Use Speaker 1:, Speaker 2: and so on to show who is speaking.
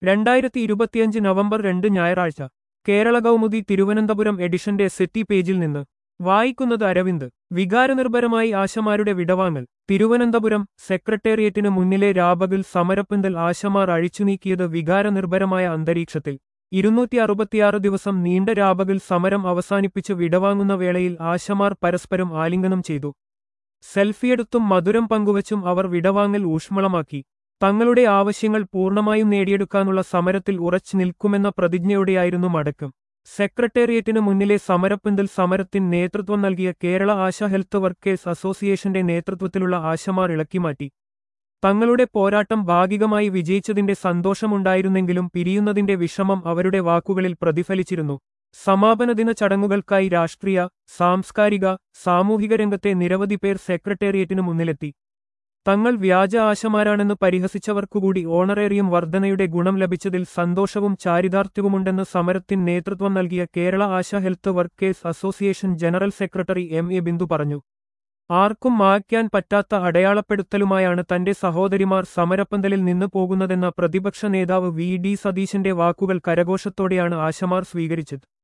Speaker 1: രണ്ടായിരത്തി ഇരുപത്തിയഞ്ച് നവംബർ രണ്ട് ഞായറാഴ്ച കേരള കൗമുദി തിരുവനന്തപുരം എഡിഷന്റെ സെറ്റി പേജിൽ നിന്ന് വായിക്കുന്നത് അരവിന്ദ് വികാരനിർഭരമായി ആശമാരുടെ വിടവാങ്ങൽ തിരുവനന്തപുരം സെക്രട്ടേറിയറ്റിനു മുന്നിലെ രാപകൽ സമരപ്പന്തൽ ആശമാർ അഴിച്ചുനീക്കിയത് വികാരനിർഭരമായ അന്തരീക്ഷത്തിൽ ഇരുന്നൂറ്റി അറുപത്തിയാറ് ദിവസം നീണ്ട രാപകൽ സമരം അവസാനിപ്പിച്ച് വിടവാങ്ങുന്ന വേളയിൽ ആശമാർ പരസ്പരം ആലിംഗനം ചെയ്തു സെൽഫിയെടുത്തും മധുരം പങ്കുവച്ചും അവർ വിടവാങ്ങൽ ഊഷ്മളമാക്കി തങ്ങളുടെ ആവശ്യങ്ങൾ പൂർണ്ണമായും നേടിയെടുക്കാനുള്ള സമരത്തിൽ ഉറച്ചു നിൽക്കുമെന്ന പ്രതിജ്ഞയോടെയായിരുന്നു മടക്കം സെക്രട്ടേറിയറ്റിനു മുന്നിലെ സമരപ്പന്തൽ സമരത്തിന് നേതൃത്വം നൽകിയ കേരള ആശ ഹെൽത്ത് വർക്കേഴ്സ് അസോസിയേഷന്റെ നേതൃത്വത്തിലുള്ള ആശമാർ ഇളക്കിമാറ്റി തങ്ങളുടെ പോരാട്ടം ഭാഗികമായി വിജയിച്ചതിന്റെ സന്തോഷമുണ്ടായിരുന്നെങ്കിലും പിരിയുന്നതിന്റെ വിഷമം അവരുടെ വാക്കുകളിൽ പ്രതിഫലിച്ചിരുന്നു സമാപന ദിന ചടങ്ങുകൾക്കായി രാഷ്ട്രീയ സാംസ്കാരിക സാമൂഹിക രംഗത്തെ നിരവധി പേർ സെക്രട്ടേറിയറ്റിനു മുന്നിലെത്തി തങ്ങൾ വ്യാജ ആശമാരാണെന്ന് പരിഹസിച്ചവർക്കുകൂടി ഓണറേറിയം വർധനയുടെ ഗുണം ലഭിച്ചതിൽ സന്തോഷവും ചാരിതാർത്ഥ്യവുമുണ്ടെന്ന് സമരത്തിന് നേതൃത്വം നൽകിയ Kerala ASHA health workers association general secretary M A Bindu പറഞ്ഞു ആർക്കും മായ്ക്കാൻ പറ്റാത്ത അടയാളപ്പെടുത്തലുമായാണ് തന്റെ സഹോദരിമാർ സമരപ്പന്തലിൽ നിന്ന് പോകുന്നതെന്ന പ്രതിപക്ഷ നേതാവ് വി ഡി സതീശന്റെ വാക്കുകൾ കരഘോഷത്തോടെയാണ് ആശമാർ സ്വീകരിച്ചത്